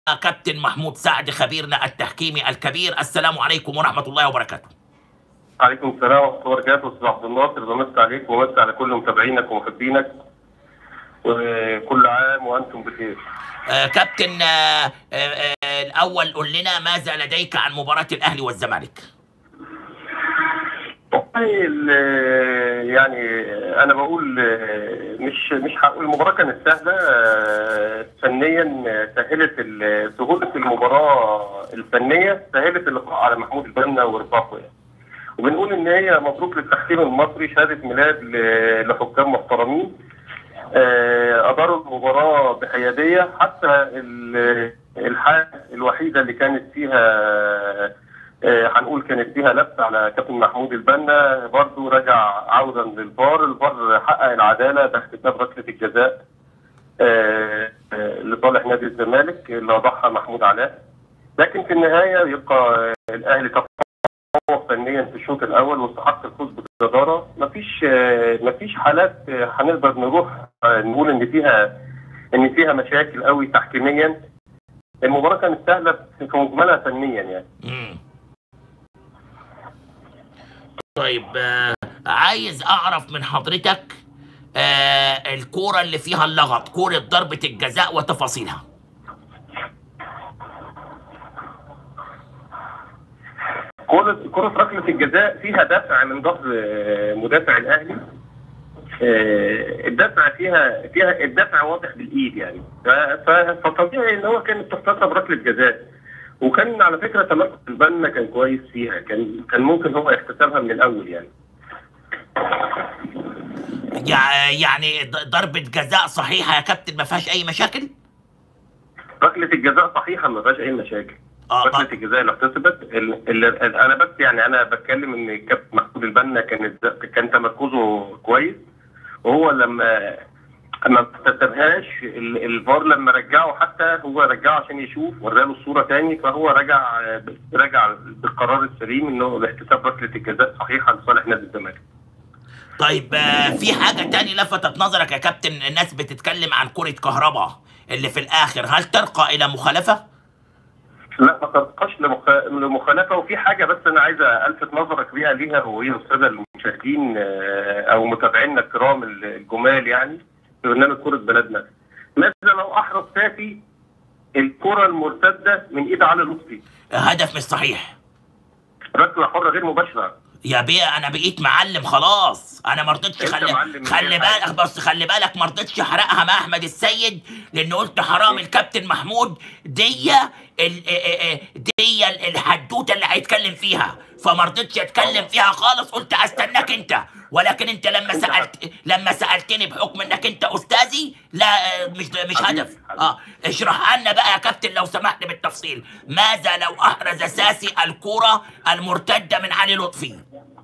كابتن محمود سعد خبيرنا التحكيمي الكبير السلام عليكم ورحمة الله وبركاته عليكم السلام ورحمه الله وبركاته استاذ عبد الناصر بمسي عليك ومسي على كل متابعينك ومحبينك وكل عام وانتم بخير آه كابتن آه آه آه الأول قل لنا ماذا لديك عن مباراة الأهلي والزمالك والله ال- يعني انا بقول آه، مش مش هقول المباراه كانت سهله آه، فنيا آه، سهلت ال- سهوله المباراه الفنيه سهلت اللقاء على محمود البنا ورفاقه يعني وبنقول ان هي مبروك للتحكيم المصري شهاده ميلاد ل- لحكام محترمين آه، اداروا المباراه بحياديه حتى ال- الحاله الوحيده اللي كانت فيها آه، هنقول كانت فيها لبس على كابتن محمود البنا برضه رجع عودا للفار الفار حقق العداله باحتساب ركله الجزاء آه، آه، لصالح نادي الزمالك اللي اضحى محمود علاء لكن في النهايه يبقى آه، الاهلي تفوق فنيا في الشوط الاول واستحق الفوز بالجداره مفيش آه، مفيش حالات آه، هنقدر نروح آه، نقول ان فيها ان فيها مشاكل قوي تحكيميا المباراه كانت سهله في مجملها فنيا يعني مم. طيب آه عايز أعرف من حضرتك آه الكورة اللي فيها اللغط كورة ضربة الجزاء وتفاصيلها كرة كرة ركلة الجزاء فيها دفع من ظهر آه، مدافع الأهلي آه، الدفع فيها فيها الدفع واضح بالإيد يعني ف- ف- فطبيعي إن هو كانت تحتسب ركلة جزاء وكان على فكرة تمركز البنا كان كويس فيها كان كان ممكن هو يحتسبها من الأول يعني يع- يعني ض- ضربة جزاء صحيحة يا كابتن ما فيهاش أي مشاكل؟ ركلة الجزاء صحيحة ما فيهاش أي مشاكل اه ركله ما- الجزاء اللي احتسبت ال- ال- انا بس يعني انا بتكلم ان كابتن محمود البنا كان كان تمركزه كويس وهو لما ما احتسبهاش ال- الفار لما رجعه حتى هو رجعه عشان يشوف وراله الصوره تاني فهو رجع رجع بالقرار السليم انه احتساب ركله الجزاء صحيحه لصالح نادي الزمالك. طيب آه في حاجة تاني لفتت نظرك يا كابتن الناس بتتكلم عن كرة كهرباء اللي في الآخر هل ترقى إلى مخالفة؟ لا ما ترقاش لمخ... لمخالفه وفي حاجه بس انا عايز الفت نظرك بيها ليها وهي الساده المشاهدين آه، او متابعينا الكرام الجمال يعني في برنامج كره بلدنا ماذا لو احرز سافي الكره المرتده من ايد علي لطفي هدف مش صحيح ركله حره غير مباشره يا بيه انا بقيت معلم خلاص انا ما رضيتش أنت خلي معلم من خلي غير بالك حاجة. بس خلي بالك ما رضيتش احرقها مع احمد السيد لان قلت حرام الكابتن محمود دي ال- ا- ا- دي ال- الحدوته اللي هيتكلم فيها فما رضيتش اتكلم فيها خالص قلت استناك انت ولكن انت لما أنت سالت لما سالتني بحكم انك انت استاذي لا آه، مش مش حبيبي، هدف حبيبي. اه اشرح لنا بقى يا كابتن لو سمحت بالتفصيل ماذا لو احرز ساسي الكره المرتده من علي لطفي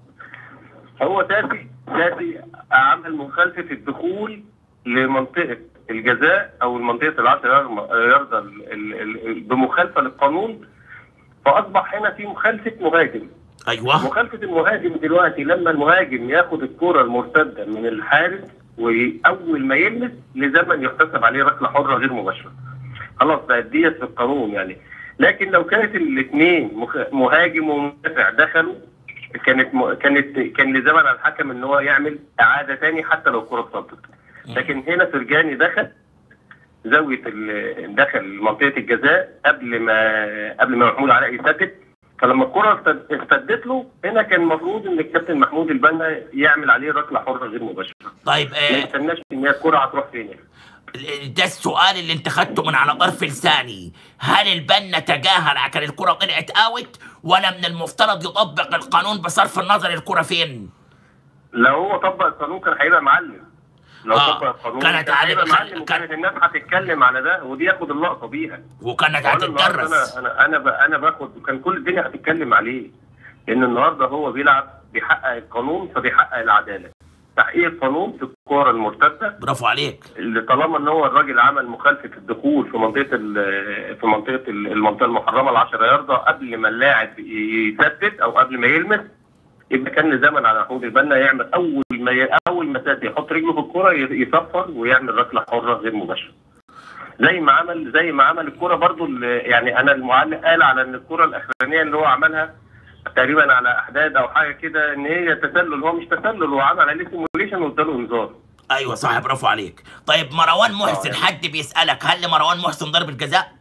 هو سافي سافي عمل مخالفه الدخول لمنطقه الجزاء او المنطقه العشر يرضى ال- ال- ال- بمخالفه للقانون فاصبح هنا في مخالفه مهاجم ايوه مخالفه المهاجم دلوقتي لما المهاجم ياخد الكره المرتده من الحارس واول ما يلمس لزمن يحتسب عليه ركله حره غير مباشره. خلاص بقت ديت في القانون يعني لكن لو كانت الاثنين مهاجم ومدافع دخلوا كانت م... كانت كان لزمن على الحكم ان هو يعمل اعاده تاني حتى لو الكره اتصدت. لكن هنا فرجاني دخل زاويه ال- دخل منطقه الجزاء قبل ما قبل ما محمود علاء يسدد فلما الكره ارتد- ارتدت له هنا كان المفروض ان الكابتن محمود البنا يعمل عليه ركله حره غير مباشره طيب ما آه يستناش ان هي الكره هتروح فين يعني. ده السؤال اللي انت خدته من على طرف لساني هل البنا تجاهل كان الكرة طلعت اوت ولا من المفترض يطبق القانون بصرف النظر الكرة فين لو هو طبق القانون كان هيبقى معلم لو آه، طبق القانون كانت كان هيبقى على- معلم كان- وكانت الناس هتتكلم على ده ودي ياخد اللقطه بيها وكانت وأنا النهاردة هتتدرس انا انا انا ب- انا باخد وكان كل الدنيا هتتكلم عليه لان النهارده هو بيلعب بيحقق القانون فبيحقق العداله تحقيق القانون في الكره المرتده برافو عليك اللي طالما ان هو الراجل عمل مخالفه الدخول في منطقه ال- في منطقه ال- المنطقه المحرمه ال 10 يارده قبل ما اللاعب يسدد او قبل ما يلمس يبقى كان لزمن على محمود البنا يعمل اول ما ي... اول ما سد يحط رجله في الكره ي- يصفر ويعمل ركله حره غير مباشره. زي ما عمل زي ما عمل الكرة برضو اللي- يعني انا المعلق قال على ان الكرة الاخرانية اللي هو عملها تقريبا على احداد او حاجة كده ان هي تسلل هو مش تسلل هو عمل عليه سيموليشن واداله انذار ايوه صح برافو عليك طيب مروان محسن آه. حد بيسالك هل لمروان محسن ضربه جزاء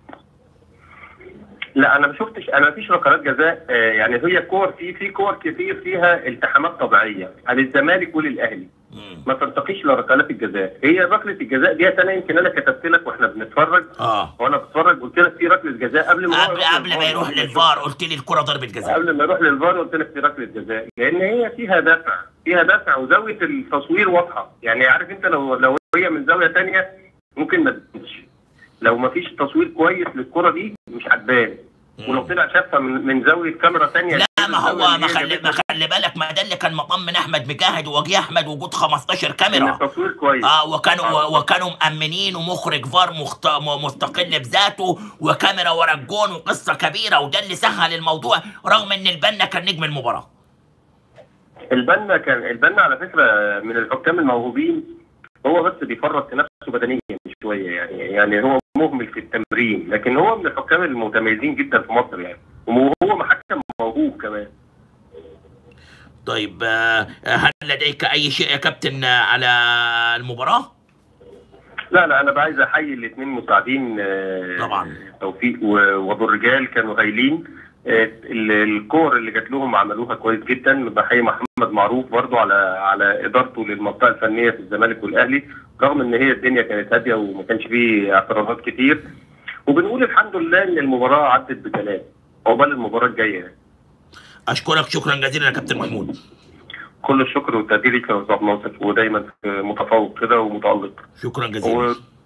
لا انا ما شفتش انا مفيش ركلات جزاء آه، يعني هي كور في في كور كتير فيها التحامات طبيعيه للزمالك وللاهلي مم. ما ترتقيش لركلات الجزاء هي ركله الجزاء ديت انا يمكن انا كتبت لك واحنا بنتفرج اه وانا بتفرج قلت لك في ركله جزاء قبل ما هو قبل يروح قبل ما للفار. يروح للفار قلت لي الكره ضربه جزاء قبل ما يروح للفار قلت لك في ركله جزاء لان هي فيها دفع فيها دفع وزاويه التصوير واضحه يعني عارف انت لو لو هي من زاويه تانية ممكن ما تبانش لو ما فيش تصوير كويس للكره دي مش هتبان ولو طلع شافها من, من زاويه كاميرا تانية لا غير ما هو الزاوية ما اللي هي خلي جابتها. ما خلي بالك ما ده اللي كان مطمن احمد مجاهد ووجيه احمد وجود 15 ان كاميرا التصوير كويس اه وكانوا آه. وكانوا مأمنين ومخرج فار مخت... م- مستقل بذاته وكاميرا ورا الجون وقصه كبيره وده اللي سهل الموضوع رغم ان البنا كان نجم المباراه البنا كان البنا على فكره من الحكام الموهوبين هو بس بيفرط في نفسه بدنيا شويه يعني يعني هو مهمل في التمرين لكن هو من الحكام المتميزين جدا في مصر يعني وهو محكم موهوب كمان طيب آه، هل لديك اي شيء يا كابتن آه، على المباراه لا لا انا بقى عايز احيي الاثنين مساعدين آه، طبعا. توفيق و- وابو الرجال كانوا هايلين آه، ال- الكور اللي جات لهم عملوها كويس جدا بحيي محمد معروف برضو على على ادارته للمنطقه الفنيه في الزمالك والاهلي رغم ان هي الدنيا كانت هاديه وما كانش فيه اعتراضات كتير وبنقول الحمد لله ان المباراه عدت بسلام عقبال المباراه الجايه اشكرك شكرا جزيلا يا كابتن محمود كل الشكر والتقدير ليك يا استاذ ناصر ودايما متفوق كده ومتالق شكرا جزيلا و-